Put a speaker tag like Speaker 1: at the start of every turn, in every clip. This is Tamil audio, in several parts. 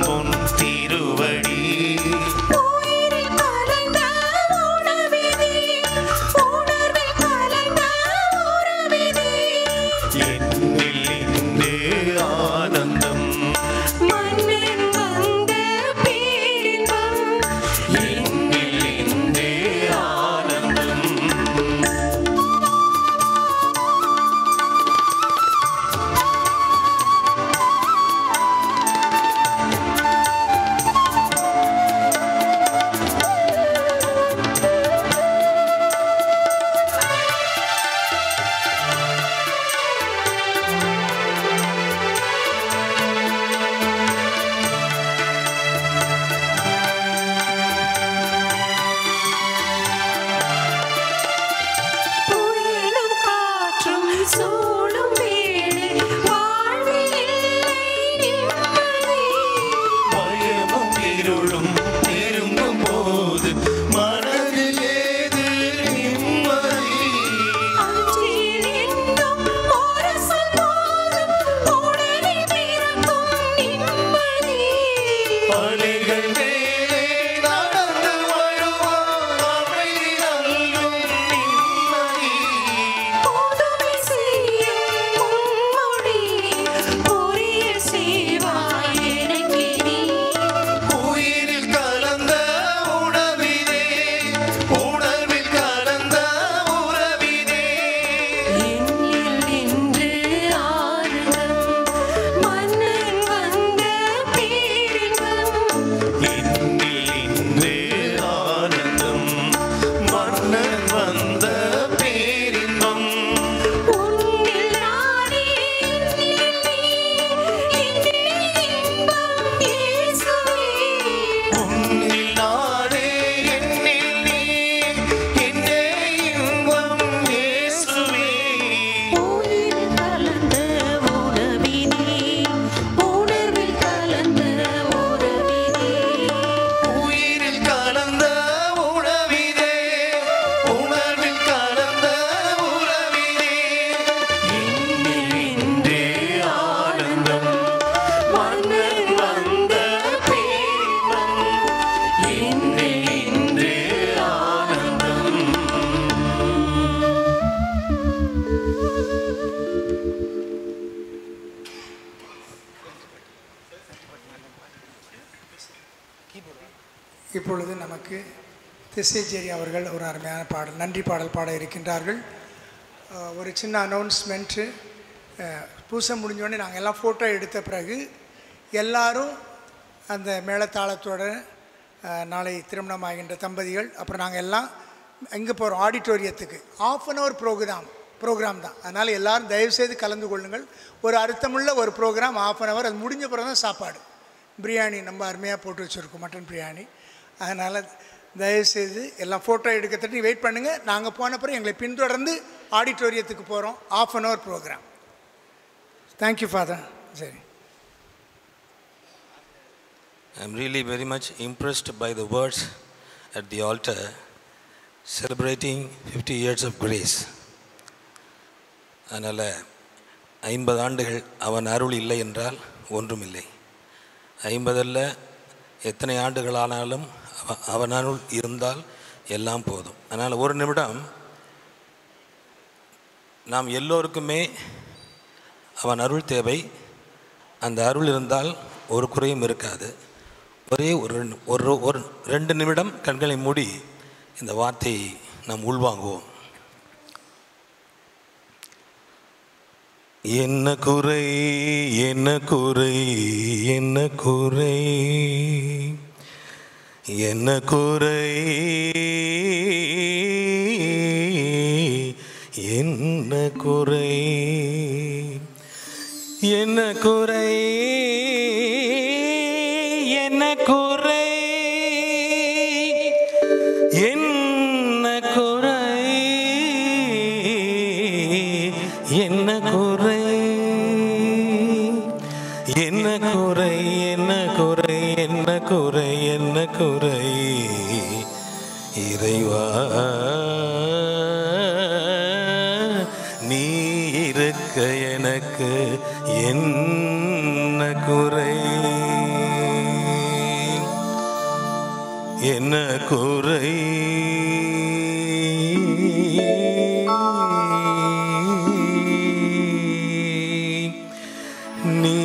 Speaker 1: உன் திருவடி
Speaker 2: உயிரில் கலந்த உணவிதே உணர்வில் கலந்த உறவிதே
Speaker 1: என்னில் இன்று ஆனந்தம்
Speaker 2: மண்ணில் வந்த பேரின்பம்
Speaker 1: என்னில் இன்று ஆனந்தம்
Speaker 2: புயலும் காற்றும் சூழும் வேளை வாழ்வில் இல்லை நிம்மதி
Speaker 1: பயமும் இருளும் நெருங்கும் போது மனதில் ஏது நிம்மதி
Speaker 2: அஞ்சில் இன்னும் ஒரு சொல் போதும் உடனே பிறக்கும் நிம்மதி
Speaker 1: அலைகள் மேலே நடந்து வருவான் அமைதி நல்கும் நிம்மதி
Speaker 2: புதுமை செய்யும் உன்மொழி புரிய செய்வாய் எனக்கு நீ
Speaker 1: உயிரில் கலந்த உணவிதே உணர்வில் கலந்த உறவிதே
Speaker 2: என்னில் நின்று ஆனந்தம் மன்னன் வந்த பேரின்பம்
Speaker 1: இன்னில் இன்று ஆனந்தம் மன்னன் வந்த பேரின்பம்
Speaker 2: உன்னில் நானே என்னில் நீ என்னில் இன்பம் இயேசுவே
Speaker 1: உன்னில் நானே என்னில் நீ என்னே இன்பம் இயேசுவே
Speaker 2: உயிர் கலந்த உறவினே உணர்வில் கலந்த உறவினே
Speaker 1: உயிரில் கலந்த உணவிதே உணர்வில் கலந்த உறவிதே இன்னில் இன்றே ஆனந்தம் மன்னன் வந்த பேரின்பம் இன்னில் இன்றே ஆனந்தம்
Speaker 3: இப்பொழுது நமக்கு திசைச்சேரி அவர்கள் ஒரு அருமையான பாடல் நன்றி பாடல் பாட இருக்கின்றார்கள் அஹ், ஒரு சின்ன அனௌன்ஸ்மெண்ட்டு பூசை முடிஞ்சோடனே நாங்கள் எல்லாம் ஃபோட்டோ எடுத்த பிறகு எல்லாரும் அந்த மேளதாளத்தோட அஹ், நாளை திருமணம் ஆகின்ற தம்பதிகள் அப்புறம் நாங்கள் எல்லாம் எங்கே போகிறோம் ஆடிட்டோரியத்துக்கு half an hour program program தான் அதனால் எல்லாரும் தயவுசெய்து கலந்து கொள்ளுங்கள் ஒரு அர்த்தமுள்ள ஒரு ப்ரோக்ராம் ஆஃப் அன் ஹவர் அது முடிஞ்ச பிறகு தான் சாப்பாடு பிரியாணி நம்ம அருமையாக போட்டு வச்சுருக்கோம் மட்டன் பிரியாணி அதனால் தயவுசெய்து எல்லாம் ஃபோட்டோ எடுக்கிறதுக்கு வெயிட் பண்ணுங்கள் நாங்கள் போன பிறகு எங்களை பின்தொடர்ந்து ஆடிட்டோரியத்துக்கு போகிறோம் half an hour program thank you father சரி
Speaker 4: I'm really very much impressed by the words at the altar celebrating 50 years of grace. அதனால் ஐம்பது ஆண்டுகள் அவன் அருள் இல்லை என்றால் ஒன்றுமில்லை ஐம்பதல்ல எத்தனை ஆண்டுகளானாலும் அவ- அவன் அருள் இருந்தால் எல்லாம் போதும் அதனால் ஒரு நிமிடம் நாம் எல்லோருக்குமே அவன் அருள் தேவை அந்த அருள் இருந்தால் ஒரு குறையும் இருக்காது ஒரே ஒரு ரெண்டு- ஒரு ஒரு ரெண்டு நிமிடம் கண்களை மூடி இந்த வார்த்தையை நாம் உள்வாங்குவோம் என்ன குறை என்ன குறை என்ன குறை என்ன குறை என்ன குறை என்ன குறை என்ன குறை என்ன குறை என்ன குறை என்ன குறை என்ன குறை என்ன குறை என்ன குறை இறைவா நீ இருக்க எனக்கு என்ன குறை என்ன குறை நீ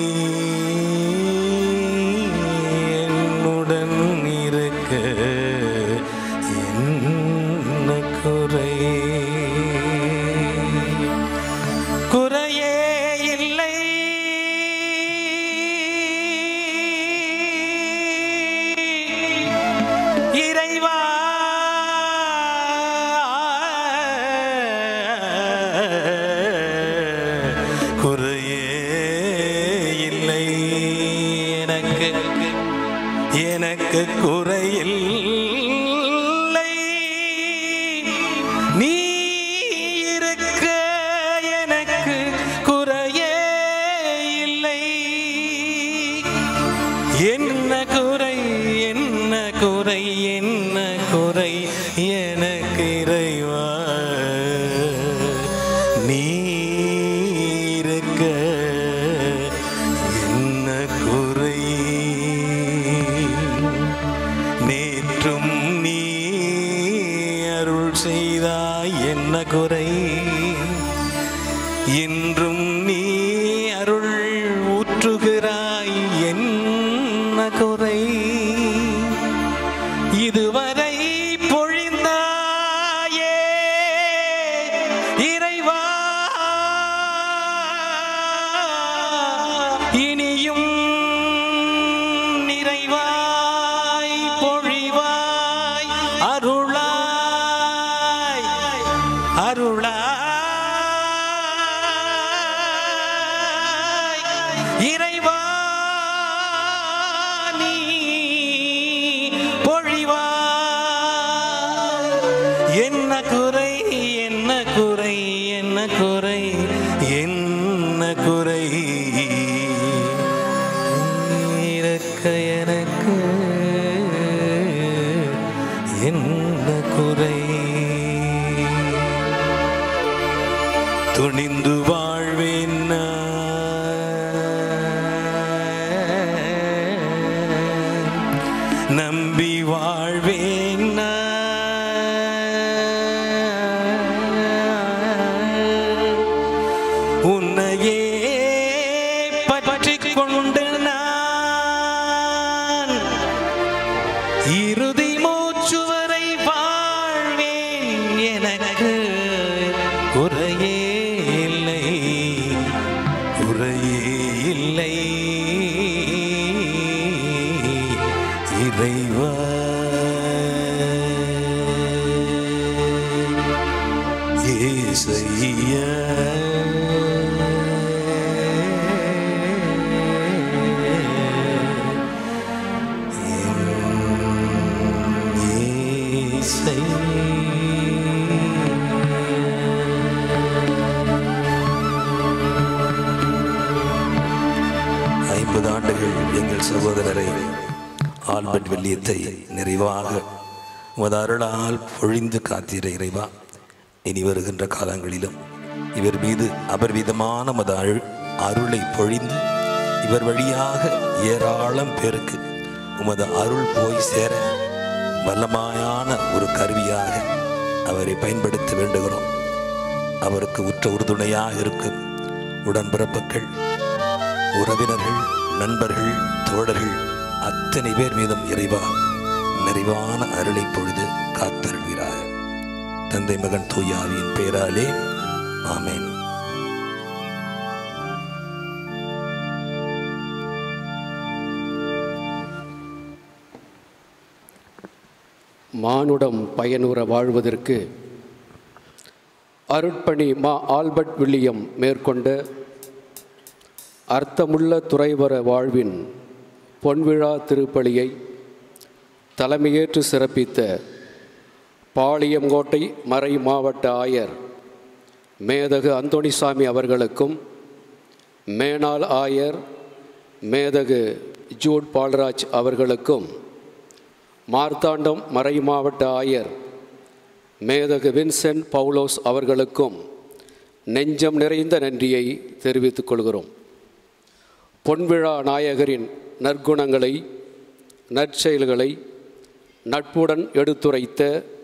Speaker 4: என்னுடன் இருக்க என்ன குறை குறையே இல்லை இறைவா குறையே இல்லை எனக்கு எனக்கு குறையில்லை நீ இருக்க எனக்கு குறையே இல்லை என்ன குறை என்ன குறை என்ன குறை எனக்கு இறைவா நீ இருக்க என்ன குறை நேற்றும் நீ அருள் செய்தாய் என்ன குறை இன்றும் நீ அருள் ஊற்றுகிறாய் என்ன குறை இதுவரை பொழிந்தாயே இறைவா இனியும் நிறைவாய் பொழிவாய் அருளாய் அருளாய் இறைவா நீ பொழிவாய் என்ன குறை என்ன குறை என்ன குறை என்ன குறை இருக்க எனக்கு என்ன குறை துணிந்து வாழ்வேன் நான். நம்பி வாழ்வேன் நான். உன்னையே பற்றி கொண்டு நான் இறுதி மூச்சு வரை வாழ்வேன் எனக்கு குறையே இல்லை குறையே இல்லை இறைவா ஏசையா ஐம்பது ஆண்டுகள் எங்கள் சகோதரரை ஆல்பர்ட் வெள்ளியத்தை நிறைவாக உமது அருளால் பொழிந்து காத்தீர இறைவா இனி வருகின்ற காலங்களிலும் இவர் மீது அபர்விதமான மத அழு அருளை பொழிந்து இவர் வழியாக ஏராளம் பேருக்கு உமது அருள் போய் சேர வல்லமாயான ஒரு கருவியாக அவரை பயன்படுத்த வேண்டுகிறோம் அவருக்கு உற்ற உறுதுணையாக இருக்கும் உடன்பிறப்புகள் உறவினர்கள் நண்பர்கள் தோழர்கள் அத்தனை பேர் மீதும் இறைவா நிறைவான அருளை பொழுது காத்தருள்வீராக தந்தை மகன் தூயாவியின் பெயராலே ஆமென்
Speaker 5: மானுடம் பயனுற வாழ்வதற்கு அருட்பணி மா ஆல்பர்ட் வில்லியம் மேற்கொண்ட அர்த்தமுள்ள துறைவர வாழ்வின் பொன்விழா திருப்பலியை தலைமையேற்று சிறப்பித்த பாளையங்கோட்டை மறை மாவட்ட ஆயர் மேதகு அந்தோணிசாமி அவர்களுக்கும் மேனாள் ஆயர் மேதகு ஜூட் பால்ராஜ் அவர்களுக்கும் மார்த்தாண்டம் மறை மாவட்ட ஆயர் மேதகு வின்சென்ட் பவுலோஸ் அவர்களுக்கும் நெஞ்சம் நிறைந்த நன்றியை தெரிவித்துக் கொள்கிறோம் பொன்விழா நாயகரின் நற்குணங்களை நற்செயல்களை நட்புடன் எடுத்துரைத்த